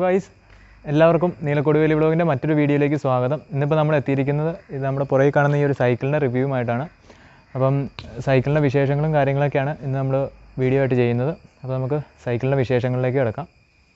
Guys എല്ലാവർക്കും നീലക്കൊടുവേലി വ്ളോഗിൻ്റെ മറ്റൊരു വീഡിയോയിലേക്ക് സ്വാഗതം ഇന്നിപ്പോൾ നമ്മൾ എത്തിയിരിക്കുന്നത് ഇത് നമ്മുടെ പുറകെ കാണുന്ന ഈ ഒരു സൈക്കിളിൻ്റെ റിവ്യൂമായിട്ടാണ് അപ്പം സൈക്കിളിൻ്റെ വിശേഷങ്ങളും കാര്യങ്ങളൊക്കെയാണ് ഇന്ന് നമ്മൾ വീഡിയോ ആയിട്ട് ചെയ്യുന്നത് അപ്പോൾ നമുക്ക് സൈക്കിളിൻ്റെ വിശേഷങ്ങളിലേക്ക് കിടക്കാം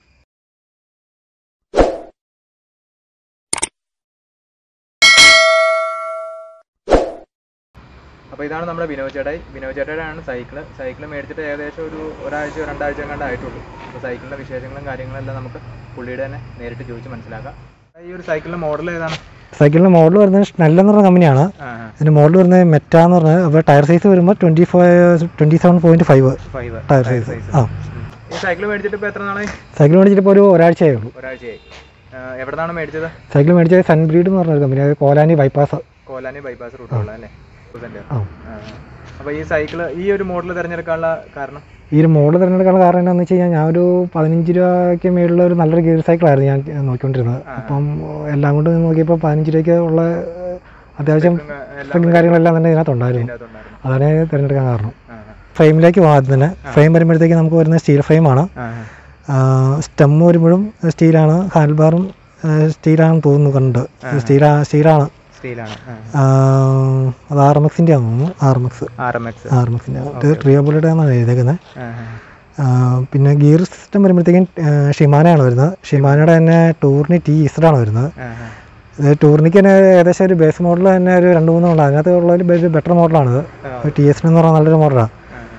അപ്പോൾ ഇതാണ് നമ്മുടെ വിനോദ് ചേട്ടായി വിനോദ് ചേട്ടായുടെ ആണ് സൈക്കിള് സൈക്കിൾ മേടിച്ചിട്ട് ഏകദേശം ഒരു ഒരാഴ്ച രണ്ടാഴ്ച കണ്ട് ആയിട്ടുള്ളൂ അപ്പോൾ സൈക്കിളിൻ്റെ വിശേഷങ്ങളും കാര്യങ്ങളെല്ലാം നമുക്ക് പുള്ളിയുടെ തന്നെ നേരിട്ട് ചോദിച്ച് മനസ്സിലാക്കാം ഈ ഒരു സൈക്കിളിൻ്റെ മോഡൽ ഏതാണ് സൈക്കിളിൻ്റെ മോഡൽ വരുന്നത് ഷ്നെൽ എന്ന് പറഞ്ഞ കമ്പനിയാണ് ആ ഇതിൻ്റെ മോഡൽ വരുന്നത് മെറ്റ എന്ന് പറഞ്ഞത് അപ്പോൾ ടയർ സൈസ് വരുമ്പോൾ twenty five twenty seven point five five tyre size ആ ഈ സൈക്കിൾ മേടിച്ചിട്ട് ഇപ്പോൾ എത്ര നാളായി സൈക്കിൾ മേടിച്ചിട്ട് ഇപ്പോൾ ഒരു ഒരാഴ്ചയേ ഉള്ളൂ ഒരാഴ്ചയായി ആ, എവിടെ നിന്നാണ് മേടിച്ചത് സൈക്കിൾ മേടിച്ചത് സൺ ബ്രീഡ് എന്ന് പറഞ്ഞൊരു കമ്പനി അത് കോലാനി ബൈപ്പാസ് കോലാനി ബൈപ്പാസ് റൂട്ടുള്ള അല്ലേ സെൻറ്റർ ആ അപ്പോൾ ഈ സൈക്കിൾ ഈ ഒരു മോഡൽ തിരഞ്ഞെടുക്കാനുള്ള കാരണം ഈ ഒരു മോഡൽ തിരഞ്ഞെടുക്കാനുള്ള കാരണം എന്താണെന്ന് വെച്ച് കഴിഞ്ഞാൽ ഞാൻ ഒരു പതിനഞ്ച് രൂപയ്ക്ക് മേളിലുള്ള ഒരു നല്ലൊരു ഗിയർ സൈക്കിളായിരുന്നു ഞാൻ നോക്കിക്കൊണ്ടിരുന്നത് അപ്പം എല്ലാം കൊണ്ട് നോക്കിയപ്പോൾ പതിനഞ്ച് രൂപയ്ക്ക് ഉള്ള ഏഹ്, അത്യാവശ്യം എല്ലാം സ്പെക്കും കാര്യങ്ങളെല്ലാം തന്നെ ഇതിനകത്തുണ്ടായിരുന്നു ഇതിനകത്തുണ്ടായിരുന്നു അതാണ് ഞാൻ തിരഞ്ഞെടുക്കാൻ കാരണം ആ ഫ്രെയിമിലേക്ക് പോകാം ആദ്യം തന്നെ ഫ്രെയിം വരുമ്പോഴത്തേക്ക് നമുക്ക് വരുന്നത് സ്റ്റീൽ ഫ്രെയിമാണ് ആ സ്റ്റെം വരുമ്പോഴും സ്റ്റീലാണ് ഹാൻഡ് ബാറും സ്റ്റീലാണെന്ന് തോന്നുന്നു കണ്ട് സ്റ്റീലാ സ്റ്റീലാണ് സ്റ്റീലാണ് അത് ആർ എം എക്സിൻ്റെ ആണെന്ന് തോന്നുന്നു R M X R M X R M എക്സിൻ്റെ ഇത് ട്രിയോബുലയുടെ എന്നാണ് എഴുതിയേക്കുന്നത് പിന്നെ ഗിയർ സിസ്റ്റം വരുമ്പോഴത്തേക്കും ഷിമാനയാണ് വരുന്നത് ഷിമാനയുടെ തന്നെ ടൂറിനി ടി ഇസഡാണ് വരുന്നത് ഇത് ടൂറിനിക്ക് തന്നെ ഏകദേശം ഒരു ബേസ് മോഡൽ തന്നെ ഒരു രണ്ട് മൂന്ന് ഉണ്ട് അതിനകത്ത് ഉള്ള ഒരു ബെറ്റർ മോഡലാണിത് ടി എസ് എന്ന് പറഞ്ഞാൽ നല്ലൊരു മോഡലാണ്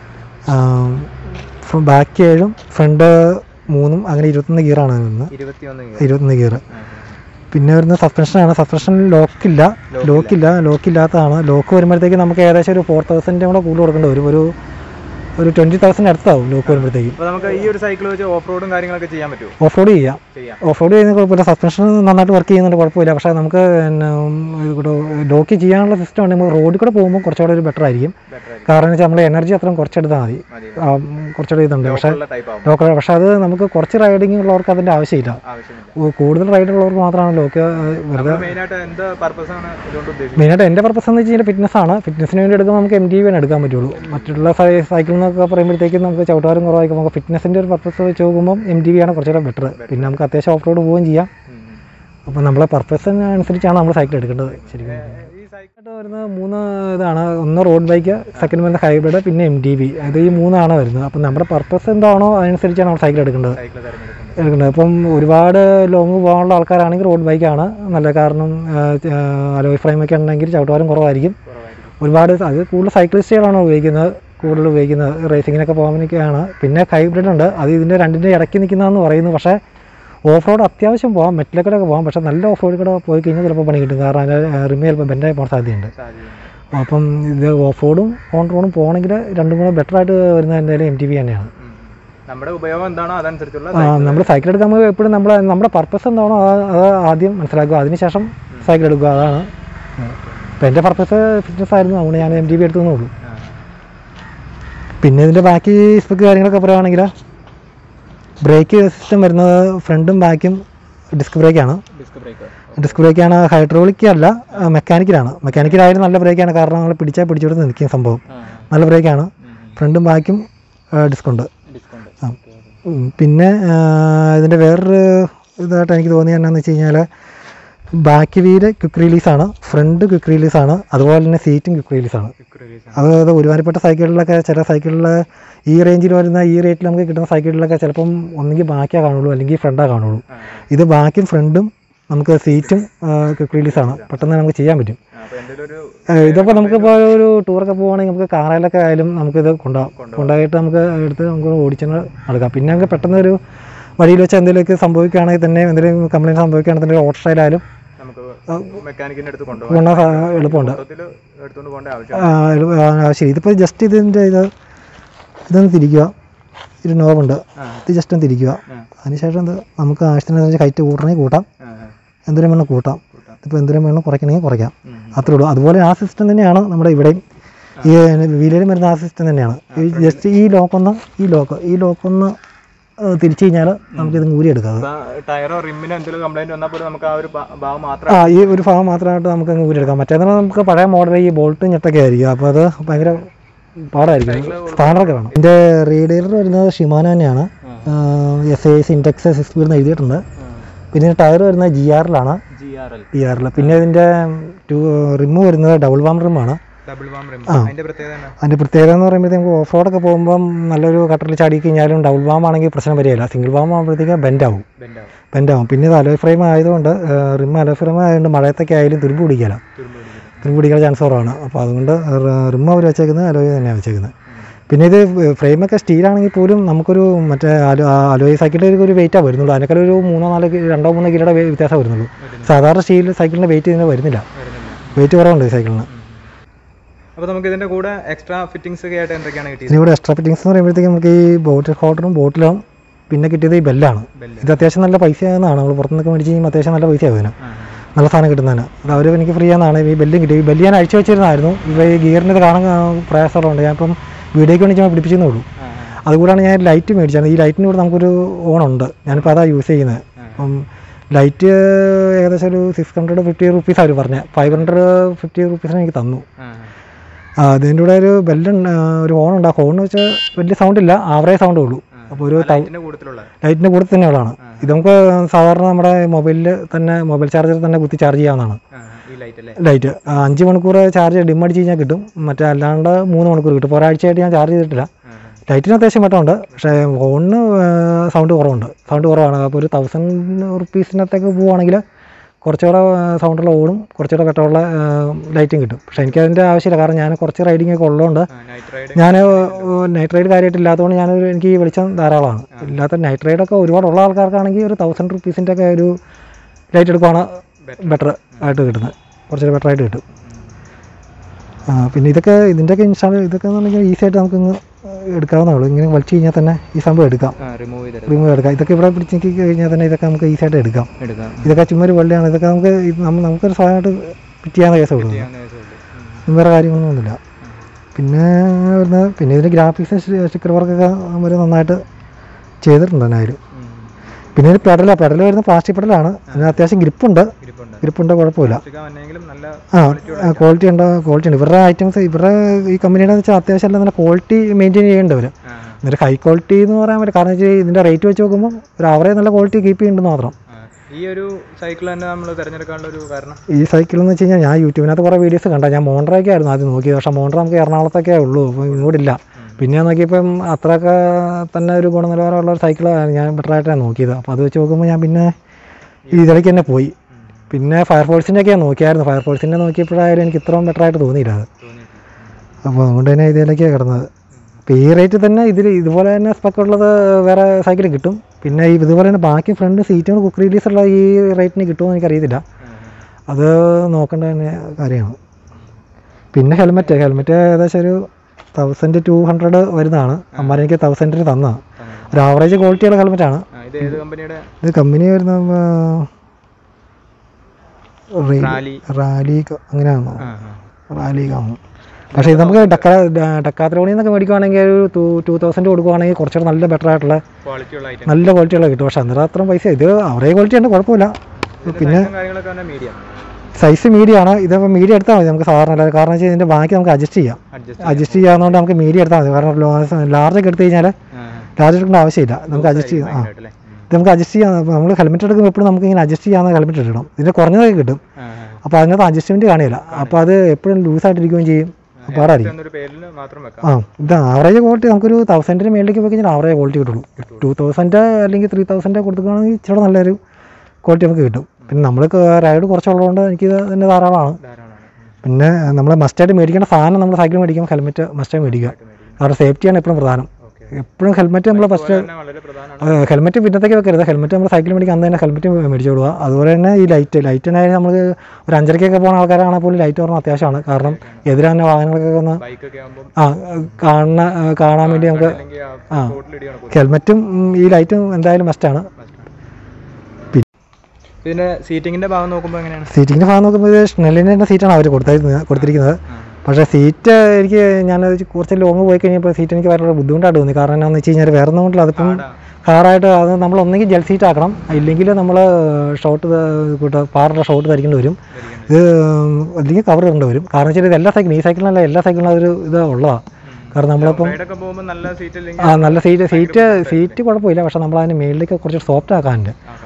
ബാക്ക് ഏഴും ഫ്രണ്ട് മൂന്നും അങ്ങനെ ഇരുപത്തൊന്ന് ഗിയറാണ് വരുന്നത് ഇരുപത്തിയൊന്ന് ഇരുപത്തൊന്ന് ഗിയർ പിന്നെ വരുന്ന സസ്പെൻഷനാണ് സസ്പെൻഷൻ ലോക്കില്ല ലോക്കില്ല ലോക്കില്ലാത്തതാണ് ലോക്ക് വരുമ്പോഴത്തേക്ക് നമുക്ക് ഏകദേശം ഒരു ഫോർ തൗസൻഡ് കൂടെ കൂടുതൽ കൊടുക്കേണ്ടി വരും ഒരു ഒരു ട്വൻറ്റി തൗസൻഡ് അടുത്താവും ലോക്ക് വരുമ്പോഴത്തേക്കും അപ്പോൾ നമുക്ക് ഈ ഒരു സൈക്കിൾ വെച്ച് ഓഫ് റോഡും കാര്യങ്ങളൊക്കെ ചെയ്യാൻ പറ്റുമോ ഓഫ് റോഡ് ചെയ്യാം ചെയ്യാം ഓഫ് റോഡ് ചെയ്യുന്ന കുഴപ്പമില്ല സസ്പെൻഷൻ നന്നായിട്ട് വർക്ക് ചെയ്യുന്നുണ്ട് കുഴപ്പമില്ല പക്ഷേ നമുക്ക് ലോക്ക് ചെയ്യാനുള്ള സിസ്റ്റം ഉണ്ടെങ്കിൽ നമ്മൾ റോഡിൽ കൂടെ പോകുമ്പോൾ കുറച്ചുകൂടെ ഒരു ബെറ്റർ ആയിരിക്കും ബെറ്റർ ആയിരിക്കും കാരണം വെച്ചാൽ നമ്മൾ എനർജി അത്രയും കുറച്ചെടുത്താൽ മതി മതി ആ, ഉം, കുറച്ചുകൂടെ ഇതുണ്ട് പക്ഷേ ഉള്ള ടൈപ്പ് ആവും ലോക്ക് പക്ഷേ അത് നമുക്ക് കുറച്ച് റൈഡിങ് ഉള്ളവർക്ക് അതിൻ്റെ ആവശ്യമില്ല ആവശ്യമില്ല കൂ- കൂടുതൽ റൈഡ് ഉള്ളവർക്ക് മാത്രമാണ് ലോക്ക് വെറുതെ മെയിനായിട്ട് എന്ത് പർപ്പസ് ആണ് ഇതുകൊണ്ട് ഉദ്ദേശിക്കുന്നത് മെയിനായിട്ട് എൻ്റെ പർപ്പസ് എന്ന് വെച്ച് കഴിഞ്ഞാൽ ഫിറ്റ്നസ് ആണ് ഫിറ്റ്നസിന് വേണ്ടി എടുക്കുമ്പോൾ നമുക്ക് എം ടി വി എടുക്കാൻ പറ്റുള്ളൂ മറ്റുള്ള സൈക്കിൾ എന്നൊക്കെ പറയുമ്പോഴത്തേക്കും നമുക്ക് ചവിട്ടാരും കുറവായിരിക്കും നമുക്ക് ഫിറ്റ്നസിൻ്റെ ഒരു പർപ്പസ് വെച്ച് നോക്കുമ്പോൾ എം ടി വി ആണ് കുറച്ചുകൂടെ ബെറ്റർ പിന്നെ നമുക്ക് അത്യാവശ്യം ഓഫ് റോഡ് പോവുകയും ചെയ്യാം ഉം, ഉം. അപ്പോൾ നമ്മളെ പർപ്പസിന് അനുസരിച്ചാണ് നമ്മൾ സൈക്കിൾ എടുക്കേണ്ടത് ശരിക്കും ഈ സൈക്കിൾ ആയിട്ട് വരുന്ന മൂന്ന് ഇതാണ് ഒന്ന് റോഡ് ബൈക്ക് സെക്കൻഡ് വരുന്ന ഹൈബ്രിഡ് പിന്നെ എം ടി വി അത് ഈ മൂന്നാണ് വരുന്നത് അപ്പം നമ്മുടെ പർപ്പസ് എന്താണോ അതിനനുസരിച്ചാണ് നമ്മൾ സൈക്കിൾ എടുക്കേണ്ടത് സൈക്കിൾ തിരഞ്ഞെടുക്കുന്നത് എടുക്കുന്നത് ഇപ്പം ഒരുപാട് ലോങ് പോകാനുള്ള ആൾക്കാരാണെങ്കിൽ റോഡ് ബൈക്കാണ് നല്ല കാരണം അലോയ് ഫ്രെയിമൊക്കെ ഉണ്ടെങ്കിൽ ചവിട്ടുവാരും കുറവായിരിക്കും കുറവായിരിക്കും ഒരുപാട് അത് കൂടുതൽ സൈക്ലിസ്റ്റുകളാണ് ഉപയോഗിക്കുന്നത് കൂടുതൽ ഉപയോഗിക്കുന്നത് റേസിങ്ങിനൊക്കെ പോകാനൊക്കെയാണ് പിന്നെ ഹൈബ്രിഡ് ഉണ്ട് അത് ഇതിൻ്റെ രണ്ടിൻ്റെ ഇടയ്ക്ക് നിൽക്കുന്നതെന്ന് പറയുന്നു പക്ഷേ ഓഫ് റോഡ് അത്യാവശ്യം പോകാം മെറ്റിലൊക്കെ പോകാം പക്ഷേ നല്ല ഓഫ് റോഡിൽ കൂടെ പോയി കഴിഞ്ഞാൽ ചിലപ്പോൾ പണി കിട്ടും കാരണം അതിൻ്റെ റിമ ചിലപ്പോൾ ബെൻഡായി പോകാൻ സാധ്യതയുണ്ട് സാധ്യത അപ്പം ഇത് ഓഫ് റോഡും ഓൺ റോഡും പോകണമെങ്കിൽ രണ്ടും കൂടെ ബെറ്റർ ആയിട്ട് വരുന്നത് എന്തായാലും എം ടി വി തന്നെയാണ് ഉം. നമ്മുടെ ഉപയോഗം എന്താണോ അതനുസരിച്ചുള്ള നമ്മൾ സൈക്കിൾ എടുക്കുമ്പോൾ എപ്പോഴും നമ്മൾ നമ്മുടെ പർപ്പസ് എന്താണോ അത് അത് ആദ്യം മനസ്സിലാക്കുക അതിനുശേഷം സൈക്കിൾ എടുക്കുക അതാണ് ഇപ്പം എൻ്റെ പർപ്പസ് ഫിറ്റ്നസ് ആയിരുന്നു അതുകൊണ്ട് ഞാൻ എം ടി ബി എടുത്തതേ ഉള്ളൂ പിന്നെ ഇതിൻ്റെ ബാക്കി സ്പെക്ക് കാര്യങ്ങളൊക്കെ പറയുകയാണെങ്കിൽ ബ്രേക്ക് സിസ്റ്റം വരുന്നത് ഫ്രണ്ടും ബാക്കും ഡിസ്ക് ബ്രേക്കാണ് ഡിസ്ക് ബ്രേക്ക് ഡിസ്ക് ബ്രേക്കാണ് ഹൈഡ്രോളിക് അല്ല മെക്കാനിക്കലാണ് മെക്കാനിക്കലായാലും നല്ല ബ്രേക്കാണ് കാരണം നമ്മൾ പിടിച്ചാൽ പിടിച്ചെടുത്ത് നിൽക്കും സംഭവം നല്ല ബ്രേക്കാണ് ഫ്രണ്ടും ബാക്കും ഡിസ്ക് ഉണ്ട് ഡിസ്കൗണ്ട് ആ. ഉം, പിന്നെ ആ, ഇതിൻ്റെ വേറൊരു ഇതായിട്ട് എനിക്ക് തോന്നിയത് എന്നാന്ന് വെച്ച് കഴിഞ്ഞാൽ ബാക്ക് വീല് ക്വിക്ക് റിലീസാണ് ഫ്രണ്ട് ക്വിക്ക് റിലീസാണ് അതുപോലെ തന്നെ സീറ്റും ക്വിക്ക് റിലീസാണ് അത് അത് ഒരുമാതിരിപ്പെട്ട സൈക്കിളിലൊക്കെ ചില സൈക്കിളിൽ ഈ റേഞ്ചിൽ വരുന്ന ഈ റേറ്റിൽ നമുക്ക് കിട്ടുന്ന സൈക്കിളിലൊക്കെ ചിലപ്പം ഒന്നുകിൽ ബാക്കിയാ കാണുള്ളൂ അല്ലെങ്കിൽ ഫ്രണ്ടാ കാണുള്ളൂ ഇത് ബാക്കും ഫ്രണ്ടും നമുക്ക് സീറ്റും ക്വിക്ക് റിലീസാണ് പെട്ടെന്ന് നമുക്ക് ചെയ്യാൻ പറ്റും അപ്പോൾ എന്തെങ്കിലും ഒരു ഏഹ് ഇതിപ്പോൾ നമുക്കിപ്പോൾ ഒരു ടൂറൊക്കെ പോവുകയാണെങ്കിൽ നമുക്ക് കാറിലൊക്കെ ആയാലും നമുക്കിത് കൊണ്ടുപോകാം കൊണ്ടുപോയിട്ട് നമുക്ക് എടുത്ത് നമുക്ക് ഓടിച്ചെന്ന് നടക്കാം പിന്നെ നമുക്ക് പെട്ടെന്ന് ഒരു വഴിയിൽ വെച്ച് എന്തെങ്കിലുമൊക്കെ സംഭവിക്കുകയാണെങ്കിൽ തന്നെ എന്തെങ്കിലും കംപ്ലയിൻറ്റ് സംഭവിക്കുകയാണെങ്കിൽ തന്നെ ഓട്ടോ സ്റ്റൈലായാലും നമുക്ക് മെക്കാനിക്കിന്റെ അടുത്ത് കൊണ്ടുപോകാം കൊണ്ടുപോകാൻ എളുപ്പമുണ്ട് മൊത്തത്തിൽ എടുത്തുകൊണ്ട് പോകേണ്ട ആവശ്യം ആ, എളു- ആ, ശരി ഇതിപ്പോൾ ജസ്റ്റ് ഇതിൻ്റെ ഇത് ഇതൊന്ന് തിരിക്കുക ഒരു നോബുണ്ട് ആ. ഇത് ജസ്റ്റ് ഒന്ന് തിരിക്കുക ആ. അതിനുശേഷം ഇത് നമുക്ക് ആവശ്യത്തിനനുസരിച്ച് ഹൈറ്റ് കൂട്ടണമെങ്കിൽ കൂട്ടാം ആ, ആ. എന്തിനും വേണം കൂട്ടാം കൂട്ടാം. ഇപ്പോൾ എന്തിനും വേണം കുറയ്ക്കണമെങ്കിൽ കുറയ്ക്കാം ഉം. അത്രേ ഉള്ളൂ അതുപോലെ ആ സിസ്റ്റം തന്നെയാണ് നമ്മുടെ ഇവിടെയും ഈ വീലിലും വരുന്ന ആ സിസ്റ്റം തന്നെയാണ് ഈ ജസ്റ്റ് ഈ ലോക്കൊന്ന് ഈ ലോക്ക് ഈ ലോക്കൊന്ന് ഏഹ്, തിരിച്ചു കഴിഞ്ഞാൽ നമുക്കിത് ഊരിയെടുക്കാം അത്. ഇപ്പൊ ടയറോ റിമ്മിനോ എന്തെങ്കിലും കംപ്ലൈന്റ് വന്നാൽ പോലും നമുക്ക് ആ ഒരു ഭാ- ഭാഗം മാത്രം ആ ഈ ഒരു ഭാഗം മാത്രമായിട്ട് നമുക്ക് അങ്ങ് ഊരിയെടുക്കാം മറ്റേത് നമുക്ക് പഴയ മോഡൽ ഈ ബോൾട്ട് ഞെട്ടൊക്കെ ആയിരിക്കും അപ്പോൾ അത് ഭയങ്കര പാടായിരിക്കും സ്പാനറൊക്കെ വേണം ഇതിൻ്റെ റീഡീലർ വരുന്നത് ഷിമാനോ തന്നെയാണ് S I S index six speed എഴുതിയിട്ടുണ്ട് ആ. പിന്നെ ടയർ വരുന്നത് ജി ആറിലാണ് ജി ആർ എൽ ജി ആറിൽ പിന്നെ ഇതിൻ്റെ ടു റിമ്മ് വരുന്നത് ഡബിൾ വാം റിമ്മാണ് ഡബിൾ വാം റിം ആ. അതിന്റെ പ്രത്യേകത എന്നാ അതിൻ്റെ പ്രത്യേകത എന്ന് പറയുമ്പോഴത്തേക്ക് ഓഫ് റോഡൊക്കെ പോകുമ്പം നല്ലൊരു കട്ടറിൽ ചാടി കഴിഞ്ഞാലും ഡബിൾ വാം ആണെങ്കിൽ പ്രശ്നം വരികയില്ല സിംഗിൾ വാം ആകുമ്പോഴത്തേക്ക് ബെൻഡാവും ബെൻഡ് ആവും ബെൻഡാവും പിന്നെ ഇത് അലോയ് ഫ്രെയിം ആയതുകൊണ്ട് റിം അലോയ് ഫ്രെയിം ആയതുകൊണ്ട് മഴയത്തൊക്കെ ആയാലും തുരുമ്പ് പിടിക്കില്ല തുരുമ്പ് പിടിക്കുന്നത് തുരുമ്പ് പിടിക്കാൻ ചാൻസ് കുറവാണ് അപ്പോൾ അതുകൊണ്ട് റിം അവർ വെച്ചേക്കുന്നത് അലോയ് തന്നെയാണ് വെച്ചേക്കുന്നത് പിന്നെ ഇത് ഫ്രെയിമൊക്കെ സ്റ്റീലാണെങ്കിൽ പോലും നമുക്കൊരു മറ്റേ അലോ അലോയ് സൈക്കിളിൻ്റെ ഒരു വെയിറ്റാണ് വരുന്നുള്ളൂ അതിനേക്കാൾ ഒരു മൂന്നോ നാലോ കി- രണ്ടോ മൂന്നോ കിലോയുടെ വ്യത്യാസം വരുന്നുള്ളൂ സാധാരണ സ്റ്റീൽ സൈക്കിളിൻ്റെ വെയിറ്റ് ഇതിന് വരുന്നില്ല വരുന്നില്ല വെയിറ്റ് കുറവുണ്ട് ഈ സൈക്കിളിന് അപ്പോൾ നമുക്ക് ഇതിന്റെ കൂടെ എക്സ്ട്രാ ഫിറ്റിംഗ്സ് ഒക്കെ ആയിട്ട് എന്തൊക്കെയാണ് കിട്ടിയത് ഇതിലൂടെ എക്സ്ട്രാ ഫിറ്റിങ്സ് എന്ന് പറയുമ്പോഴത്തേക്ക് നമുക്ക് ഈ ബോട്ടിൽ ഹോട്ടറും ബോട്ടിലും പിന്നെ കിട്ടിയത് ഈ ബെല്ലാണ് ബെല്ല് ഇത് അത്യാവശ്യം നല്ല പൈസ ആകുന്നതാണ് നമ്മൾ പുറത്തുനിന്നൊക്കെ മേടിച്ച് കഴിയുമ്പോൾ അത്യാവശ്യം നല്ല പൈസ ആകും ഇതിന് ആ നല്ല സാധനം കിട്ടുന്നതിന് അത് അവർ എനിക്ക് ഫ്രീ ആണെന്നാണ് ഈ ബെല്ലും കിട്ടി ഈ ബെല്ല് ഞാൻ അഴിച്ചു വെച്ചിരുന്നായിരുന്നു ഇപ്പോൾ ഈ ഗിയറിൻ്റെ ഇത് കാണാൻ ആ, പ്രയാസമുള്ളതുകൊണ്ട് ഞാൻ ഇപ്പം വീഡിയോയ്ക്ക് വേണ്ടി ഞാൻ പിടിപ്പിച്ചേ ഉള്ളൂ ആ ആ അതുകൂടാണ് ഞാൻ ലൈറ്റ് മേടിച്ചത് ഈ ലൈറ്റിന് കൂടെ നമുക്കൊരു ഓണുണ്ട് ഞാനിപ്പോൾ അതാണ് യൂസ് ചെയ്യുന്നത് അപ്പം ലൈറ്റ് ഏകദേശം ഒരു സിക്സ് ഹൺഡ്രഡ് ഫിഫ്റ്റി റുപ്പീസ് അവർ പറഞ്ഞത് ഫൈവ് ഹൺഡ്രഡ് ഫിഫ്റ്റി റുപ്പീസിന് എനിക്ക് തന്നു ആ ആ, അതിൻ്റെ കൂടെ ഒരു ബെല്ലുണ്ട് ഒരു ഹോണുണ്ട് ആ ഹോൺ വെച്ചാൽ വലിയ സൗണ്ട് ഇല്ല ആവറേജ് സൗണ്ടേ ഉള്ളൂ അപ്പോൾ ഒരു തൗ ലൈറ്റിന്റെ കൂട്ടത്തിലുള്ള ലൈറ്റിൻ്റെ കൂടെ തന്നെയുള്ളതാണ് ഇത് നമുക്ക് സാധാരണ നമ്മുടെ മൊബൈലിൽ തന്നെ മൊബൈൽ ചാർജർ തന്നെ കുത്തി ചാർജ് ചെയ്യാവുന്നതാണ് ആ ഈ ലൈറ്റ് അല്ലേ ലൈറ്റ് ആ, അഞ്ച് മണിക്കൂർ ചാർജ് ഡിം അടിച്ച് കഴിഞ്ഞാൽ കിട്ടും മറ്റേ അല്ലാണ്ട് മൂന്ന് മണിക്കൂർ കിട്ടും ഇപ്പോൾ ഒരാഴ്ചയായിട്ട് ഞാൻ ചാർജ് ചെയ്തിട്ടില്ല ആ ലൈറ്റിന് അത്യാവശ്യം വെട്ടമുണ്ട് പക്ഷേ ഫോണിന് സൗണ്ട് കുറവുണ്ട് സൗണ്ട് കുറവാണ് അപ്പോൾ ഒരു തൗസൻഡ് റുപ്പീസിനകത്തേക്ക് പോവുകയാണെങ്കിൽ കുറച്ചുകൂടെ സൗണ്ടുള്ള ഓടും കുറച്ചുകൂടെ വെട്ടമുള്ള ലൈറ്റും കിട്ടും പക്ഷേ എനിക്ക് അതിൻ്റെ ആവശ്യമില്ല കാരണം ഞാൻ കുറച്ച് റൈഡിംഗ് ഒക്കെ ഉള്ളതുകൊണ്ട് ആ നൈറ്റ് റൈഡ് ഞാൻ നൈറ്റ് റൈഡ് കാര്യമായിട്ട് ഇല്ലാത്തതുകൊണ്ട് ഞാൻ എനിക്ക് ഈ വെളിച്ചം ധാരാളമാണ് ഇല്ലാത്ത നൈറ്റ് റൈഡൊക്കെ ഒരുപാടുള്ള ആൾക്കാർക്കാണെങ്കിൽ ഒരു തൗസൻഡ് റുപ്പീസിൻ്റെ ഒക്കെ ഒരു ലൈറ്റ് എടുക്കുവാണ് ബെറ്റർ ആയിട്ട് കിട്ടുന്നത് കുറച്ചുകൂടെ ബെറ്റർ ആയിട്ട് കിട്ടും ആ പിന്നെ ഇതൊക്കെ ഇതിൻ്റെയൊക്കെ ഇൻസ്റ്റാൾ ഇതൊക്കെ എന്ന് പറഞ്ഞാൽ ഈസി ആയിട്ട് നമുക്കിങ്ങ് എടുക്കാവുന്നേ ഉള്ളൂ ഇങ്ങനെ വലിച്ചു കഴിഞ്ഞാൽ തന്നെ ഈ സംഭവം എടുക്കാം ആ റിമൂവ് ചെയ്തെടുക്കാം റിമൂവ് എടുക്കാം ഇതൊക്കെ ഇവിടെ പിടിച്ച് നിൽക്കി കഴിഞ്ഞാൽ തന്നെ ഇതൊക്കെ നമുക്ക് ഈസി ആയിട്ട് എടുക്കാം എടുക്കാം ഇതൊക്കെ ചുമ്മാ ഒരു വള്ളിയാണ് ഇതൊക്കെ നമുക്ക് ഇത് നമ്മ- നമുക്കൊരു സ്വയമായിട്ട് ഫിറ്റ് ചെയ്യാവുന്ന കേസ് കൊടുക്കുന്നത് ചെയ്യാവുന്ന കേസേ ഉള്ളൂ. ഉം. വേറെ കാര്യങ്ങളൊന്നുമില്ല പിന്നെ വരുന്നത് പിന്നെ ഇതിൻ്റെ ഗ്രാഫിക്സ് സ്റ്റിക്കർ വർക്കൊക്കെ അവർ നന്നായിട്ട് ചെയ്തിട്ടുണ്ട് അതിനായാലും ഉം. പിന്നെ ഒരു പെഡല പെഡൽ വരുന്ന പ്ലാസ്റ്റിക് പെഡലാണ് അതിന് അത്യാവശ്യം ഗ്രിപ്പുണ്ട് ഇരിപ്പുണ്ട് ഗ്രിപ്പുണ്ട് കുഴപ്പമില്ല ഇതൊക്കെ വന്നെങ്കിലും നല്ല ആ ക്വാളിറ്റി ഉണ്ട് ക്വാളിറ്റി ഉണ്ട് ഇവരുടെ ഐറ്റംസ് ഇവരുടെ ഈ കമ്പനിയുടെ വെച്ചാൽ അത്യാവശ്യം എല്ലാം നല്ല ക്വാളിറ്റി മെയിൻറ്റെയിൻ ചെയ്യേണ്ടവർ ആ എന്നിട്ട് ഹൈ ക്വാളിറ്റി എന്ന് പറയാൻ പറ്റില്ല കാരണം വെച്ചാൽ ഇതിൻ്റെ റേറ്റ് വെച്ച് നോക്കുമ്പോൾ ഒരു അവരെ നല്ല ക്വാളിറ്റി കീപ്പ് ചെയ്യുന്നുണ്ടെന്ന് മാത്രം ആ. ഈ ഒരു സൈക്കിൾ തന്നെ നമ്മൾ തിരഞ്ഞെടുക്കാനുള്ള ഒരു കാരണം ഈ സൈക്കിൾ എന്ന് വെച്ച് കഴിഞ്ഞാൽ ഞാൻ യൂട്യൂബിനകത്ത് കുറേ വീഡിയോസ് കണ്ട ഞാൻ മോണ്ട്രയൊക്കെ ആയിരുന്നു ആദ്യം നോക്കിയത് പക്ഷേ മോണ്ട്ര നമുക്ക് എറണാകുളത്തൊക്കെ ഉള്ളൂ അപ്പോൾ ഇങ്ങോട്ടില്ല പിന്നെ നോക്കിയപ്പം അത്രയൊക്കെ തന്നെ ഒരു ഗുണനിലവാരമുള്ള ഒരു സൈക്കിളാണ് ഞാൻ ബെറ്റർ ആയിട്ടാണ് നോക്കിയത് അപ്പോൾ അത് വെച്ച് നോക്കുമ്പോൾ ഞാൻ പിന്നെ ഈ ഇതിലേക്ക് തന്നെ പോയി പിന്നെ ഫയർഫോഴ്സിൻ്റെ ഒക്കെയാണ് നോക്കിയായിരുന്നു ഫയർഫോഴ്സിൻ്റെ നോക്കിയപ്പോഴായാലും എനിക്ക് ഇത്രയും ബെറ്റർ ആയിട്ട് തോന്നിയില്ല അത് തോന്നിയിട്ടില്ല അപ്പോൾ അതുകൊണ്ട് തന്നെ ഇതിലേക്കാണ് കിടന്നത് അപ്പോൾ ഈ റേറ്റ് തന്നെ ഇതിൽ ഇതുപോലെ തന്നെ സ്പെക്ക് ഉള്ളത് വേറെ സൈക്കിൾ കിട്ടും പിന്നെ ഈ ഇതുപോലെ തന്നെ ബാക്കി ഫ്രണ്ട് സീറ്റുകൾ കുക്ക് റിലീസ് ഉള്ള ഈ റേറ്റിന് കിട്ടുമോ എനിക്കറിയത്തില്ല അത് നോക്കേണ്ട തന്നെ കാര്യമാണ് പിന്നെ ഹെൽമെറ്റ് ഹെൽമെറ്റ് ഏകദേശം ഒരു തൗസൻഡ് ടു ഹൺഡ്രഡ് വരുന്നതാണ് അമ്മ എനിക്ക് തൗസൻഡിന് തന്നതാണ് ഒരു ആവറേജ് ക്വാളിറ്റിയുള്ള ഹെൽമെറ്റാണ് ആ ഇത് ഏത് കമ്പനിയുടെ ഇത് കമ്പനി വരുന്ന റാലി റാലി അങ്ങനെയാണോ ആ ആ റാലി കാണും പക്ഷേ ഇത് നമുക്ക് ഡക്കാ ഡക്കാത്രോണിൽ നിന്നൊക്കെ മേടിക്കുവാണെങ്കിൽ ഒരു ടു ടു തൗസൻഡ് കൊടുക്കുവാണെങ്കിൽ കുറച്ചുകൂടെ നല്ല ബെറ്റർ ആയിട്ടുള്ള ക്വാളിറ്റി ഉള്ള ഐറ്റം നല്ല ക്വാളിറ്റിയുള്ള കിട്ടും പക്ഷേ അന്നേരം അത്രയും പൈസ ഇത് അവരേ ക്വാളിറ്റി ഉണ്ട് കുഴപ്പമില്ല പിന്നെ കാര്യങ്ങളൊക്കെ തന്നെ മീഡിയം സൈസ് മീഡിയം ആണ് ഇതിപ്പോൾ മീഡിയം എടുത്താൽ മതി നമുക്ക് സാധാരണ അല്ലാതെ കാരണം വെച്ചാൽ ഇതിൻ്റെ ബാക്കി നമുക്ക് അഡ്ജസ്റ്റ് ചെയ്യാം അഡ്ജസ്റ്റ് അഡ്ജസ്റ്റ് ചെയ്യാവുന്നതുകൊണ്ട് നമുക്ക് മീഡിയം എടുത്താൽ മതി കാരണം ലാർജ് ഒക്കെ എടുത്തു കഴിഞ്ഞാൽ ലാർജ് എടുക്കേണ്ട ആവശ്യമില്ല നമുക്ക് അഡ്ജസ്റ്റ് ചെയ്യാം ആ അല്ലേ ഇത് നമുക്ക് അഡ്ജസ്റ്റ് ചെയ്യാം നമ്മൾ ഹെൽമെറ്റ് എടുക്കുമ്പോൾ എപ്പോഴും നമുക്ക് ഇങ്ങനെ അഡ്ജസ്റ്റ് ചെയ്യാവുന്ന ഹെൽമെറ്റ് എടുക്കണം ഇതിൻ്റെ കുറഞ്ഞതൊക്കെ കിട്ടും അപ്പോൾ അതിനകത്ത് അഡ്ജസ്റ്റ്മെൻറ്റ് കാണില്ല അപ്പോൾ അത് എപ്പോഴും ലൂസായിട്ടിരിക്കുകയും ചെയ്യും പാടായിരിക്കും എന്നൊരു പേരിൽ മാത്രം വെക്കാം ആ ഇത് ആവറേജ് ക്വാളിറ്റി നമുക്കൊരു തൗസൻഡിന് മേളിലേക്ക് പോയി കഴിഞ്ഞാൽ ആവറേജ് ക്വാളിറ്റി കിട്ടുള്ളൂ ടു തൗസൻഡ് അല്ലെങ്കിൽ ത്രീ തൗസൻഡ് കൊടുക്കുകയാണെങ്കിൽ ഇച്ചിരി നല്ലൊരു ക്വാളിറ്റി നമുക്ക് കിട്ടും പിന്നെ നമ്മൾ റൈഡ് കുറച്ചുള്ളതുകൊണ്ട് എനിക്ക് തന്നെ ധാരാളമാണ് ധാരാളമാണ് ഉം. പിന്നെ നമ്മൾ മസ്റ്റായിട്ട് മേടിക്കേണ്ട സാധനം നമ്മൾ സൈക്കിൾ മേടിക്കുമ്പോൾ ഹെൽമെറ്റ് മസ്റ്റായി മേടിക്കുക കാരണം സേഫ്റ്റിയാണ് എപ്പോഴും പ്രധാനം ഓക്കെ എപ്പോഴും ഹെൽമെറ്റ് നമ്മൾ ഫസ്റ്റ് തന്നെ വളരെ പ്രധാനമാണ് ഹെൽമെറ്റ് പിന്നത്തേക്ക് വെക്കരുത് ഹെൽമെറ്റ് നമ്മൾ സൈക്കിൾ മേടിക്കാൻ അന്ന് തന്നെ ഹെൽമെറ്റ് മേടിച്ചു കൊടുക്കുക അതുപോലെ തന്നെ ഈ ലൈറ്റ് ലൈറ്റിനായി നമ്മൾ ഒരു അഞ്ചരക്കൊക്കെ പോകുന്ന ആൾക്കാരാണെങ്കിൽ പോലും ലൈറ്റ് പറഞ്ഞാൽ അത്യാവശ്യമാണ് കാരണം എതിരെ തന്നെ വാഹനങ്ങളൊക്കെ ഒന്ന് ബൈക്കൊക്കെ ആകുമ്പോൾ ആ കാണുന്ന കാണാൻ വേണ്ടി നമുക്ക് അല്ലെങ്കിൽ ആ. റോട്ടിലിടിയാണ് ഹെൽമെറ്റും ഉം, ഈ ലൈറ്റും എന്തായാലും മസ്റ്റാണ് ഇതിന്റെ സീറ്റിങ്ങിന്റെ ഭാഗം നോക്കുമ്പോൾ എങ്ങനെയാണ് സീറ്റിങ്ങിൻ്റെ ഭാഗം നോക്കുമ്പോൾ ഇത് ഷ്നെല്ലിൻ്റെ തന്നെ സീറ്റാണ് അവർ കൊടുത്തിരുന്നത് കൊടുത്തിരിക്കുന്നത് പക്ഷേ സീറ്റ് എനിക്ക് ഞാൻ കുറച്ച് ലോങ് പോയി കഴിഞ്ഞപ്പോൾ സീറ്റ് എനിക്ക് വളരെ ബുദ്ധിമുട്ടായിട്ട് തോന്നി കാരണം എന്താണെന്ന് വെച്ച് കഴിഞ്ഞാൽ വേറെ ഒന്നും കൊണ്ടില്ല അതിപ്പം കാറായിട്ട് അത് നമ്മൾ ഒന്നെങ്കിൽ ജെൽ സീറ്റ് ആക്കണം ഇല്ലെങ്കിൽ നമ്മൾ ഷോർട്ട് കൂട്ട് പാറുള്ള ഷോർട്ട് ധരിക്കേണ്ടി വരും ഇത് അല്ലെങ്കിൽ കവർ ഇടേണ്ടി വരും കാരണം വെച്ചാൽ ഇത് എല്ലാ സൈക്കിളും ഈ സൈക്കിളിനല്ല എല്ലാ സൈക്കിളിനും അതൊരു ഇത് ഉള്ളതാണ് കാരണം നമ്മളിപ്പം റൈഡൊക്കെ പോകുമ്പോൾ നല്ല സീറ്റ് അല്ലെങ്കിൽ ആ നല്ല സീറ്റ് സീറ്റ് സീറ്റ് കുഴപ്പമില്ല പക്ഷേ നമ്മൾ അതിന് മേളിലേക്ക് കുറച്ച് സോഫ്റ്റ് ആക്കാനുണ്ട്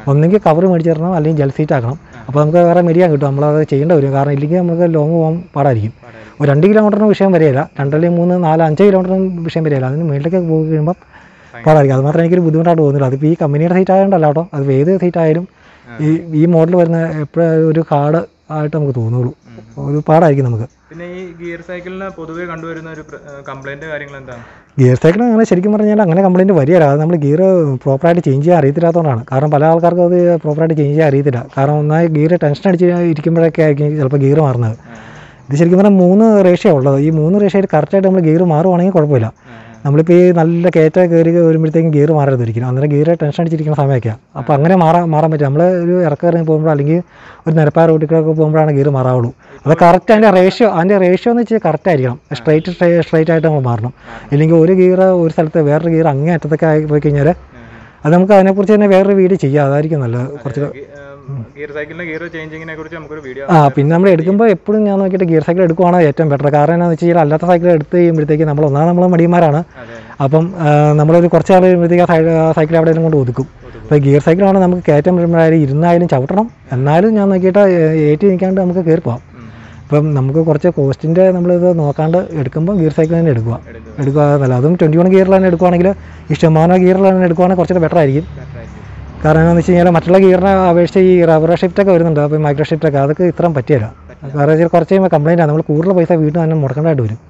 ഒന്നെങ്കിൽ കവർ മേടിച്ച് തരണം അല്ലെങ്കിൽ ജെൽ സീറ്റ് ആക്കണം അപ്പോൾ നമുക്ക് വേറെ മെരിയാൻ കിട്ടും നമ്മളത് ചെയ്യേണ്ടി വരും കാരണം ഇല്ലെങ്കിൽ നമുക്ക് ലോങ് പോകാൻ പാടായിരിക്കും ഒരു രണ്ട് കിലോമീറ്ററിന് വിഷയം വരികയില്ല രണ്ടല്ലെങ്കിൽ മൂന്ന് നാല് അഞ്ച് കിലോമീറ്ററിന് വിഷയം വരികയില്ല അതിന് മേളിലേക്ക് പോയി കഴിയുമ്പോൾ പാടായിരിക്കും അത് മാത്രമേ എനിക്കൊരു ബുദ്ധിമുട്ടായിട്ട് തോന്നുന്നില്ല അതിപ്പോൾ ഈ കമ്പനിയുടെ സീറ്റ് ആയതുകൊണ്ടല്ല കേട്ടോ അത് ഏത് സീറ്റ് ആയാലും ഈ ഈ മോഡൽ വരുന്ന എപ്പോഴും ഒരു കാർഡ് ആയിട്ട് നമുക്ക് തോന്നുള്ളൂ ഒരു പാടായിരിക്കും നമുക്ക് പിന്നെ ഈ ഗിയർ സൈക്കിളിന് പൊതുവെ കണ്ടുവരുന്ന ഒരു കംപ്ലൈന്റ് കാര്യങ്ങൾ എന്താണ് ഗിയർ സൈക്കിൾ അങ്ങനെ ശരിക്കും പറഞ്ഞാൽ അങ്ങനെ കംപ്ലയിൻറ്റ് വരികയില്ല അത് നമ്മൾ ഗിയർ പ്രോപ്പറായിട്ട് ചേഞ്ച് ചെയ്യാൻ അറിയത്തില്ലാത്തതുകൊണ്ടാണ് കാരണം പല ആൾക്കാർക്കും അത് പ്രോപ്പറായിട്ട് ചേഞ്ച് ചെയ്യാൻ അറിയത്തില്ല കാരണം ഒന്നായി ഗിയർ ടെൻഷൻ അടിച്ച് ഇരിക്കുമ്പോഴൊക്കെ ആയിരിക്കും ചിലപ്പോൾ ഗിയർ മാറുന്നത് ഇത് ശരിക്കും പറഞ്ഞാൽ മൂന്ന് റേഷ്യ ഉള്ളത് ഈ മൂന്ന് റേഷ്യയിൽ കറക്റ്റായിട്ട് നമ്മൾ ഗിയർ മാറുവാണെങ്കിൽ കുഴപ്പമില്ല നമ്മളിപ്പോൾ ഈ നല്ല കയറ്റ കയറി വരുമ്പോഴത്തേക്കും ഗിയർ മാറരുത് ഒരിക്കലും അന്നേരം ഗിയർ ടെൻഷൻ അടിച്ചിരിക്കുന്ന സമയമൊക്കെയാണ് അപ്പോൾ അങ്ങനെ മാറാൻ മാറാൻ പറ്റും നമ്മൾ ഒരു ഇറക്കറിഞ്ഞ് പോകുമ്പോൾ അല്ലെങ്കിൽ ഒരു നിരപ്പായ റോട്ടിലൊക്കെ പോകുമ്പോഴാണ് ഗിയർ മാറാവുള്ളൂ അത് കറക്റ്റ് അതിൻ്റെ റേഷ്യോ അതിൻ്റെ റേഷ്യോ എന്ന് വെച്ചാൽ കറക്റ്റ് ആയിരിക്കണം സ്ട്രൈറ്റ് സ്ട്രൈറ്റ് ആയിട്ട് നമ്മൾ മാറണം ഇല്ലെങ്കിൽ ഒരു ഗിയർ ഒരു സ്ഥലത്ത് വേറൊരു ഗിയർ അങ്ങേ അറ്റത്തൊക്കെ ആയി പോയി കഴിഞ്ഞാൽ അത് നമുക്ക് അതിനെക്കുറിച്ച് തന്നെ വേറൊരു വീഡിയോ ചെയ്യാം അതായിരിക്കും നല്ലത് കുറച്ച് ഗിയർ സൈക്കിളിന്റെ ഗിയർ ചേഞ്ചിങ്ങിനെ കുറിച്ച് നമുക്കൊരു വീഡിയോ ആ പിന്നെ നമ്മൾ എടുക്കുമ്പോൾ എപ്പോഴും ഞാൻ നോക്കിയിട്ട് ഗിയർ സൈക്കിൾ എടുക്കുവാണ് ഏറ്റവും ബെറ്റർ കാരണം എന്താണെന്ന് വെച്ച് കഴിഞ്ഞാൽ അല്ലാത്ത സൈക്കിൾ എടുത്ത് കഴിയുമ്പോഴത്തേക്ക് നമ്മൾ ഒന്നാമത് നമ്മൾ മടിയന്മാരാണ് അതെ അപ്പം ആ, നമ്മളൊരു കുറച്ച് നാൾ കഴിയുമ്പോഴത്തേക്ക് ആ സൈക്കിൾ എവിടെയെങ്കിലും കൊണ്ട് ഒതുക്കും അപ്പോൾ ഗിയർ സൈക്കിളാണ് നമുക്ക് കയറ്റം വരുമ്പോഴായാലും ഇരുന്നായാലും ചവിട്ടണം എന്നാലും ഞാൻ നോക്കിയിട്ട് ഏ- ഏറ്റി നിൽക്കാണ്ട് നമുക്ക് കയറി പോകാം ഇപ്പം നമുക്ക് കുറച്ച് കോസ്റ്റിൻ്റെ നമ്മളിത് നോക്കാണ്ട് എടുക്കുമ്പോൾ ഗിയർ സൈക്കിൾ തന്നെ എടുക്കുക എടുക്കുക എന്നല്ല അതും ട്വൻറ്റി വൺ ഗിയറിൽ തന്നെ എടുക്കുവാണെങ്കിൽ ഈ ഷമാനോ ഗിയറിൽ തന്നെ എടുക്കുവാണെങ്കിൽ കുറച്ചുകൂടെ ബെറ്റർ ആയിരിക്കും കാരണം എന്താണെന്ന് വെച്ച് കഴിഞ്ഞാൽ മറ്റുള്ള ഗിയറിനെ അപേക്ഷിച്ച് ഈ റബ്ബർ ഷിഫ്റ്റ് ഒക്കെ വരുന്നുണ്ട് അപ്പോൾ മൈക്രോ ഷിഫ്റ്റ് ഒക്കെ അതൊക്കെ ഇത്രയും പറ്റിയല്ല കാരണം വെച്ചാൽ കുറച്ച് കഴിയുമ്പോൾ കംപ്ലൈൻറ്റ് ആണ് നമ്മൾ കൂടുതൽ പൈസ വീട്ടിൽ തന്നെ മുടക്കേണ്ടതായിട്ട് വരും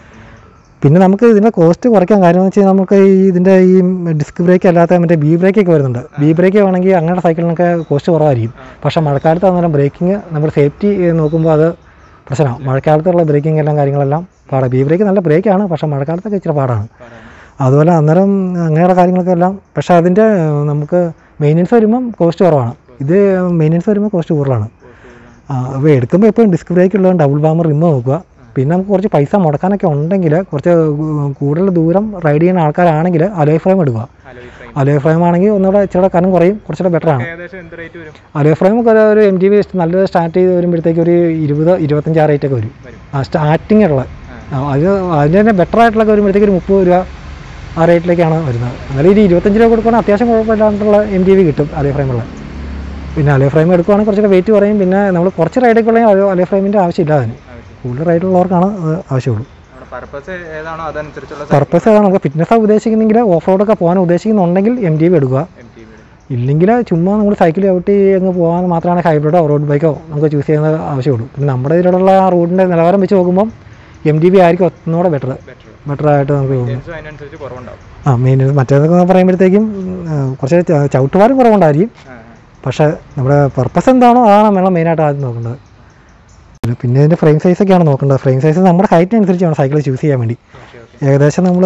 പിന്നെ നമുക്ക് ഇതിൻ്റെ കോസ്റ്റ് കുറയ്ക്കാൻ കാര്യം എന്ന് വെച്ചാൽ നമുക്ക് ഈ ഇതിൻ്റെ ഈ ഡിസ്ക് ബ്രേക്ക് അല്ലാത്ത മറ്റേ ബി ബ്രേക്ക് ഒക്കെ വരുന്നുണ്ട് ബി ബ്രേക്ക് വേണമെങ്കിൽ അങ്ങനത്തെ സൈക്കിളിനൊക്കെ കോസ്റ്റ് കുറവായിരിക്കും പക്ഷേ മഴക്കാലത്ത് അന്നേരം ബ്രേക്കിംഗ് നമ്മുടെ സേഫ്റ്റി നോക്കുമ്പോൾ അത് പ്രശ്നമാണ് മഴക്കാലത്തുള്ള ബ്രേക്കിംഗ് എല്ലാം കാര്യങ്ങളെല്ലാം പാടാണ് ബി ബ്രേക്ക് നല്ല ബ്രേക്കാണ് പക്ഷേ മഴക്കാലത്തൊക്കെ ഇച്ചിരി പാടാണ് അതുപോലെ അന്നേരം അങ്ങനെയുള്ള കാര്യങ്ങളൊക്കെ എല്ലാം പക്ഷേ അതിൻ്റെ നമുക്ക് മെയിൻ്റനൻസ് വരുമ്പം കോസ്റ്റ് കുറവാണ് ഇത് മെയിൻ്റനൻസ് വരുമ്പോൾ കോസ്റ്റ് കൂടുതലാണ് ആ അപ്പോൾ എടുക്കുമ്പോൾ എപ്പോഴും ഡിസ്ക് ബ്രേക്ക് ഉള്ളത് ഡബിൾ ബാമർ റിമ്മ് നോക്കുക പിന്നെ നമുക്ക് കുറച്ച് പൈസ മുടക്കാനൊക്കെ ഉണ്ടെങ്കിൽ കുറച്ച് കൂടുതൽ ദൂരം റൈഡ് ചെയ്യുന്ന ആൾക്കാരാണെങ്കിൽ അലോയ് ഫ്രെയിം എടുക്കുക അലോയ് ഫ്രെയിം ആണെങ്കിൽ ഒന്നുകൂടെ ഇച്ചിരി കനം കുറയും കുറച്ചുകൂടെ ബെറ്റർ ആണ് ഏകദേശം എന്ത് റേറ്റ് വരും അലോയ് ഫ്രെയിം ഒക്കെ ഒരു എം ജി ബി നല്ലത് സ്റ്റാർട്ട് ചെയ്ത് വരുമ്പോഴത്തേക്ക് ഒരു ഇരുപത് ഇരുപത്തഞ്ച് ആ റേറ്റ് ഒക്കെ വരും ആ സ്റ്റാർട്ടിങ് ഉള്ള ആ, അത് അതിന് തന്നെ ബെറ്റർ ആയിട്ടുള്ള വരുമ്പോഴത്തേക്ക് ഒരു മുപ്പത് രൂപ ആ റേറ്റിലേക്കാണ് വരുന്നത് എന്നാലും ഒരു ഇരുപത്തഞ്ച് രൂപ കൊടുക്കുകയാണെങ്കിൽ അത്യാവശ്യം കുഴപ്പമില്ലാണ്ടുള്ള എം ജി ബി കിട്ടും അലോയ് ഫ്രെയിമുള്ള പിന്നെ അലോയ് ഫ്രെയിം എടുക്കുകയാണെങ്കിൽ കുറച്ചൊക്കെ വെയിറ്റ് കുറയും പിന്നെ നമ്മൾ കുറച്ച് റൈഡൊക്കെ ഉണ്ടെങ്കിൽ അലോയ് ഫ്രെയിമിൻ്റെ ആവശ്യമില്ല അതിന് കൂടുതൽ റൈഡുള്ളവർക്കാണ് അത് ആവശ്യമുള്ളൂ നമ്മുടെ പർപ്പസ് ഏതാണോ അതനുസരിച്ചുള്ള പർപ്പസ് ഏതാണ് നമുക്ക് ഫിറ്റ്നസ് ഉദ്ദേശിക്കുന്നെങ്കിൽ ഓഫ് റോഡൊക്കെ പോകാൻ ഉദ്ദേശിക്കുന്നുണ്ടെങ്കിൽ എം ജി ബി എടുക്കുക എം ടി ബി ഇല്ലെങ്കിൽ ചുമ്മാ നമ്മൾ സൈക്കിൾ ചവിട്ടി അങ്ങ് പോകാൻ മാത്രമാണ് ഹൈബ്രിഡോ റോഡ് ബൈക്കോ നമുക്ക് ചൂസ് ചെയ്യുന്നത് ആവശ്യമുള്ളൂ പിന്നെ നമ്മുടെ ഇതിലുള്ള ആ റോഡിൻ്റെ നിലവാരം വെച്ച് നോക്കുമ്പോൾ എം ഡി ബി ആയിരിക്കും ഒന്നുകൂടെ ബെറ്റർ ബെറ്റർ ബെറ്റർ ആയിട്ട് നമുക്ക് തോന്നുന്നു ടെൻസും അതിനനുസരിച്ച് കുറവുണ്ടാവും ആ മെയിൻ മറ്റേതൊക്കെ പറയുമ്പോഴത്തേക്കും ആ, കുറച്ച് ച- ചവിട്ടുപാലും കുറവുണ്ടായിരിക്കും ആ, പക്ഷേ നമ്മുടെ പർപ്പസ് എന്താണോ അതാണ് നമ്മൾ മെയിനായിട്ട് ആദ്യം നോക്കേണ്ടത് പിന്നെ- പിന്നെ ഇതിൻ്റെ ഫ്രെയിം സൈസൊക്കെയാണ് നോക്കേണ്ടത് ഫ്രെയിം സൈസ് നമ്മുടെ ഹൈറ്റിനനുസരിച്ച് വേണം സൈക്കിൾ ചൂസ് ചെയ്യാൻ വേണ്ടി ഓക്കെ ഓക്കെ ഏകദേശം നമ്മൾ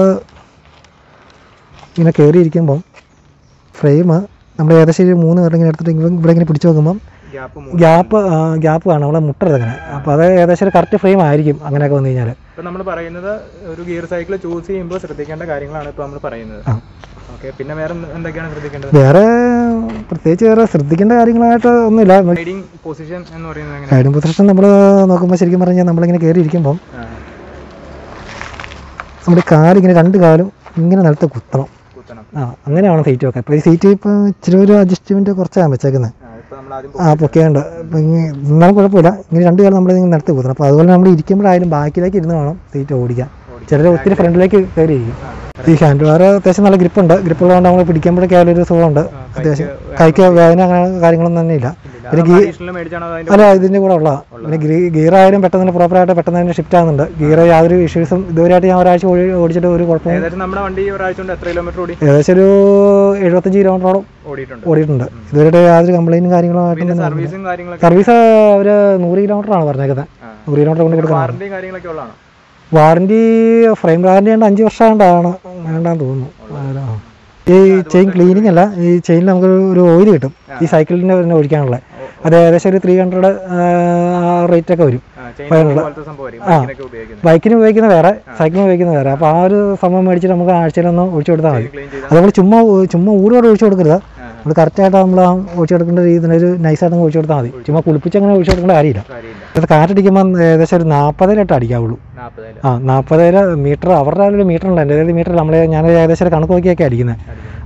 ഇങ്ങനെ കയറിയിരിക്കുമ്പം ഫ്രെയിം നമ്മൾ ഏകദേശം ഒരു മൂന്ന് പേരുടെ ഇങ്ങനെ എടുത്തിട്ട് ഇങ്ങനെ ഇവിടെ ഇങ്ങനെ പിടിച്ച് നോക്കുമ്പം ഗ്യാപ്പ് ഗ്യാപ്പ് ഗ്യാപ്പ് കാണാം നമ്മളെ മുട്ടരുത് അങ്ങനെ അപ്പോൾ അത് ഏകദേശം ഒരു കറക്റ്റ് ഫ്രെയിം ആയിരിക്കും അങ്ങനെയൊക്കെ വന്നു കഴിഞ്ഞാൽ ഇപ്പം നമ്മൾ പറയുന്നത് ഒരു ഗിയർ സൈക്കിൾ ചൂസ് ചെയ്യുമ്പോൾ ശ്രദ്ധിക്കേണ്ട കാര്യങ്ങളാണ് ഇപ്പോൾ നമ്മൾ പറയുന്നത് ആ. ഓക്കെ പിന്നെ വേറെ എന്ത്- എന്തൊക്കെയാണ് ശ്രദ്ധിക്കേണ്ടത് വേറെ പ്രത്യേകിച്ച് വേറെ ശ്രദ്ധിക്കേണ്ട കാര്യങ്ങളായിട്ട് ഒന്നുമില്ല റൈഡിങ് പൊസിഷൻ എന്ന് പറയുന്നത് എങ്ങനെ റൈഡിംഗ് പൊസിഷൻ നമ്മൾ നോക്കുമ്പോൾ ശരിക്കും പറഞ്ഞാൽ നമ്മളിങ്ങനെ കയറി ഇരിക്കുമ്പം ആ, നമ്മുടെ കാലിങ്ങനെ രണ്ട് കാലും ഇങ്ങനെ നിലത്ത് കുത്തണം കുത്തണം ആ അങ്ങനെയാണ് സീറ്റ് വെക്കാൻ ഇപ്പോൾ ഈ സീറ്റ് ഇപ്പോൾ ഇച്ചിരി ഒരു അഡ്ജസ്റ്റ്മെൻറ്റ് കുറച്ചാണ് വെച്ചേക്കുന്നത് ആ, ഇപ്പൊ നമ്മൾ ആദ്യം ആ പൊക്കേണ്ട ഇപ്പം ഇങ്ങനെ എന്നാലും കുഴപ്പമില്ല ഇങ്ങനെ രണ്ട് കാലം നമ്മൾ ഇങ്ങനെ നിലത്ത് കുത്തണം അപ്പോൾ അതുപോലെ നമ്മൾ ഇരിക്കുമ്പോഴായാലും ബാക്കിലേക്ക് ഇരുന്ന് വേണം സീറ്റ് ഓടിക്കാൻ ചിലർ ഒത്തിരി ഫ്രണ്ടിലേക്ക് കയറി ഇരിക്കും ഈ ഹാൻഡ് ബാർ അത്യാവശ്യം നല്ല ഗ്രിപ്പുണ്ട് ഗ്രിപ്പുള്ളതുകൊണ്ട് നമ്മൾ പിടിക്കുമ്പോഴൊക്കെ ആ ഒരു സുഖമുണ്ട് അത്യാവശ്യം കൈക്ക് വേദന അങ്ങനെ കാര്യങ്ങളൊന്നും തന്നെ ഇല്ല പിന്നെ ഗീ അഡീഷണൽ മേടിച്ചാണോ അതിന്റെ അല്ല ഇതിൻ്റെ കൂടെ ഉള്ള പിന്നെ ഗീ ഗിയർ ആയാലും പെട്ടെന്ന് തന്നെ പ്രോപ്പറായിട്ട് പെട്ടെന്ന് തന്നെ ഷിഫ്റ്റ് ആകുന്നുണ്ട് ഗിയർ യാതൊരു ഇഷ്യൂസും ഇതുവരെയായിട്ട് ഞാൻ ഒരാഴ്ച ഓടി- ഓടിച്ചിട്ട് ഒരു കുഴപ്പവും ഏകദേശം നമ്മുടെ വണ്ടി ഈ ഒരാഴ്ച കൊണ്ട് എത്ര കിലോമീറ്റർ ഓടി ഏകദേശം ഒരു എഴുപത്തഞ്ച് കിലോമീറ്ററോളം ഓടിയിട്ടുണ്ട് ഓടിയിട്ടുണ്ട് ഇതുവരെയായിട്ട് യാതൊരു കംപ്ലൈൻറ്റും കാര്യങ്ങളായിട്ടും പിന്നെ തന്നെ സർവീസും കാര്യങ്ങളൊക്കെ സർവീസ് ഒരു നൂറ് കിലോമീറ്റർ ആണ് പറഞ്ഞേക്കുന്നത് ആ. നൂറ് കിലോമീറ്റർ കൊണ്ട് കൊടുക്കുന്നത് വാറന്റിയും കാര്യങ്ങളൊക്കെ ഉള്ളതാണ് വാറണ്ടി ഫ്രെയിം വാറണ്ടി ഉണ്ട് അഞ്ച് വർഷം കൊണ്ടാണ് വേണ്ടാന്ന് തോന്നുന്നു ആ. ഈ ചെയിൻ ക്ലീനിങ് അല്ല ഈ ചെയിനിൽ നമുക്ക് ഒരു ഓയിൽ കിട്ടും ഈ സൈക്കിളിൻ്റെ തന്നെ ഒഴിക്കാനുള്ള അത് ഏകദേശം ഒരു ത്രീ ഹൺഡ്രഡ് റേറ്റ് ഒക്കെ വരും ചെയിൻ പോലത്തെ സംഭവമായിരിക്കും ബൈക്കിനൊക്കെ ഉപയോഗിക്കുന്നത് ബൈക്കിന് ഉപയോഗിക്കുന്ന വേറെ സൈക്കിളിന് ഉപയോഗിക്കുന്ന വേറെ അപ്പോൾ ആ ഒരു സംഭവം മേടിച്ചിട്ട് നമുക്ക് ആഴ്ചയിലൊന്ന് ഒഴിച്ചു കൊടുത്താൽ മതി ക്ലീൻ ചെയ്ത് അത് നമ്മൾ ചുമ്മാ ചുമ്മാ ഊരോടെ ഒഴിച്ചു കൊടുക്കരുത് നമ്മൾ കറക്റ്റായിട്ട് നമ്മൾ ആ ഒഴിച്ചു കൊടുക്കേണ്ട രീതിയിൽ ഒരു നൈസായിട്ട് അങ്ങ് ഒഴിച്ചു കൊടുത്താൽ മതി ചുമ്മാ കുളിപ്പിച്ച് അങ്ങനെ ഒഴിച്ചു കൊടുക്കേണ്ട കാര്യമില്ല കാര്യമില്ല അത് കാറ്റടിക്കുമ്പോൾ ഏകദേശം ഒരു നാൽപ്പതിലിട്ട് അടിക്കാവുള്ളൂ നാൽപ്പതായാലും ആ നാൽപ്പതര മീറ്റർ അവരുടെ ഒരു മീറ്റർ ഉണ്ട് എൻ്റെ ഒരു മീറ്റർ നമ്മൾ ഞാൻ ഏകദേശം ഒരു കണക്ക് നോക്കിയൊക്കെ അടിക്കുന്നത്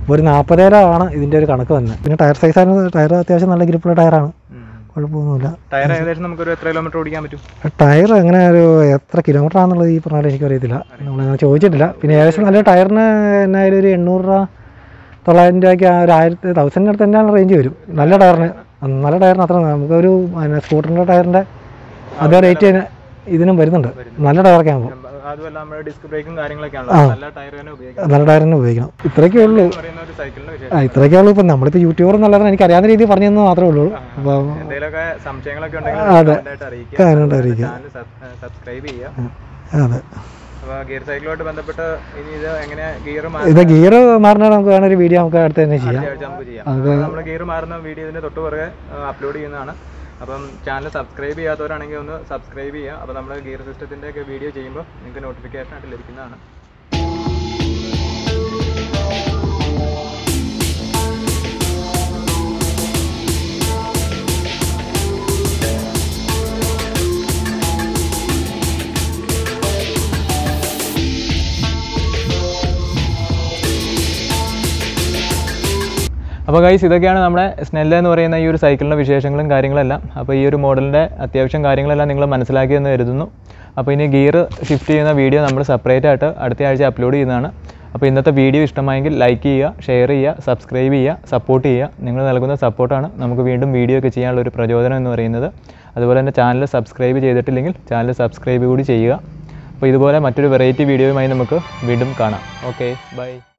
അപ്പോൾ ഒരു നാൽപ്പതേലാണ് ഇതിൻ്റെ ഒരു കണക്ക് വന്നത് പിന്നെ ടയർ സൈസാണ് ടയർ അത്യാവശ്യം നല്ല ഗ്രിപ്പുള്ള ടയറാണ് കുഴപ്പമൊന്നുമില്ല ടയർ ഏകദേശം നമുക്കൊരു എത്ര കിലോമീറ്റർ ഓടിക്കാൻ പറ്റും ടയർ അങ്ങനെ ഒരു എത്ര കിലോമീറ്റർ ആണെന്നുള്ളത് ഈ പറഞ്ഞാൽ എനിക്കറിയത്തില്ല നമ്മളങ്ങനെ ചോദിച്ചിട്ടില്ല പിന്നെ ഏകദേശം നല്ല ടയറിന് എന്നായാലും ഒരു എണ്ണൂറ് രൂപ തൊള്ളായിരം രൂപയ്ക്ക് ആ ഒരു ആയിരത്തി തൗസൻഡിൻ്റെ അടുത്ത് തന്നെയാണ് റേഞ്ച് വരും നല്ല ടയറിന് നല്ല ടയറിന് അത്ര നമുക്കൊരു പിന്നെ സ്കൂട്ടറിൻ്റെ ടയറിൻ്റെ അതേ റേറ്റ് തന്നെ ഇതിനും വരുന്നുണ്ട് നല്ല ടയറൊക്കെ ആകുമ്പോൾ അതുമല്ല നമ്മുടെ ഡിസ്ക് ബ്രേക്കും കാര്യങ്ങളൊക്കെ ആണല്ലോ നല്ല ടയർ തന്നെ ഉപയോഗിക്കാം നല്ല ടയർ തന്നെ ഉപയോഗിക്കണം ഇത്രയൊക്കെ ഉള്ളൂ എന്ന് പറയുന്ന ഒരു സൈക്കിളിന്റെ വിശേഷം ആ ഇത്രയൊക്കെ ഉള്ളൂ ഇപ്പം നമ്മളിപ്പോൾ യൂട്യൂബർ എന്നുള്ളത് എനിക്ക് അറിയാവുന്ന രീതിയിൽ പറഞ്ഞു തന്നത് മാത്രമേ ഉള്ളൂ അപ്പോൾ എന്തെങ്കിലുമൊക്കെ സംശയങ്ങളൊക്കെ ഉണ്ടെങ്കിൽ അതെ. comment ആയിട്ട് അറിയിക്കുക കാര്യമായിട്ട് അറിയിക്കുക ചാനൽ സബ്സ്ക്രൈബ് ചെയ്യുക അതെ അപ്പോൾ ഗിയർ സൈക്കിളുമായിട്ട് ബന്ധപ്പെട്ട് ഇനി ഇത് എങ്ങനെ ഗിയർ ഇത് ഗിയർ മാറുന്ന നമുക്ക് വേണ ഒരു വീഡിയോ നമുക്ക് അടുത്ത് തന്നെ ചെയ്യാം ആഴ്ച നമുക്ക് ചെയ്യാം നമ്മൾ ഗിയർ മാറുന്ന വീഡിയോ ഇതിന്റെ തൊട്ട് പുറകെ അപ്ലോഡ് ചെയ്യുന്നതാണ് അപ്പം ചാനൽ സബ്സ്ക്രൈബ് ചെയ്യാത്തവരാണെങ്കിൽ ഒന്ന് സബ്സ്ക്രൈബ് ചെയ്യുക അപ്പോൾ നമ്മൾ ഗിയർ സിസ്റ്റത്തിന്റെ ഒക്കെ വീഡിയോ ചെയ്യുമ്പോൾ നിങ്ങൾക്ക് നോട്ടിഫിക്കേഷൻ ആയിട്ട് ലഭിക്കുന്നതാണ് അപ്പോൾ ഗൈസ് ഇതൊക്കെയാണ് നമ്മുടെ സ്നെല്ല എന്ന് പറയുന്ന ഈ ഒരു സൈക്കിളിൻ്റെ വിശേഷങ്ങളും കാര്യങ്ങളെല്ലാം അപ്പോൾ ഈ ഒരു മോഡലിൻ്റെ അത്യാവശ്യം കാര്യങ്ങളെല്ലാം നിങ്ങൾ മനസ്സിലാക്കിയെന്ന് കരുതുന്നു അപ്പോൾ ഇനി ഗിയർ ഷിഫ്റ്റ് ചെയ്യുന്ന വീഡിയോ നമ്മൾ സെപ്പറേറ്റ് ആയിട്ട് അടുത്ത ആഴ്ച അപ്ലോഡ് ചെയ്യുന്നതാണ് അപ്പോൾ ഇന്നത്തെ വീഡിയോ ഇഷ്ടമായെങ്കിൽ ലൈക്ക് ചെയ്യുക ഷെയർ ചെയ്യുക സബ്സ്ക്രൈബ് ചെയ്യുക സപ്പോർട്ട് ചെയ്യുക നിങ്ങൾ നൽകുന്ന സപ്പോർട്ടാണ് നമുക്ക് വീണ്ടും വീഡിയോ ഒക്കെ ചെയ്യാനുള്ള ഒരു പ്രചോദനം എന്ന് പറയുന്നത് അതുപോലെ തന്നെ ചാനൽ സബ്സ്ക്രൈബ് ചെയ്തിട്ടില്ലെങ്കിൽ ചാനൽ സബ്സ്ക്രൈബ് കൂടി ചെയ്യുക അപ്പോൾ ഇതുപോലെ മറ്റൊരു വെറൈറ്റി വീഡിയോയുമായി നമുക്ക് വീണ്ടും കാണാം ഓക്കെ ബൈ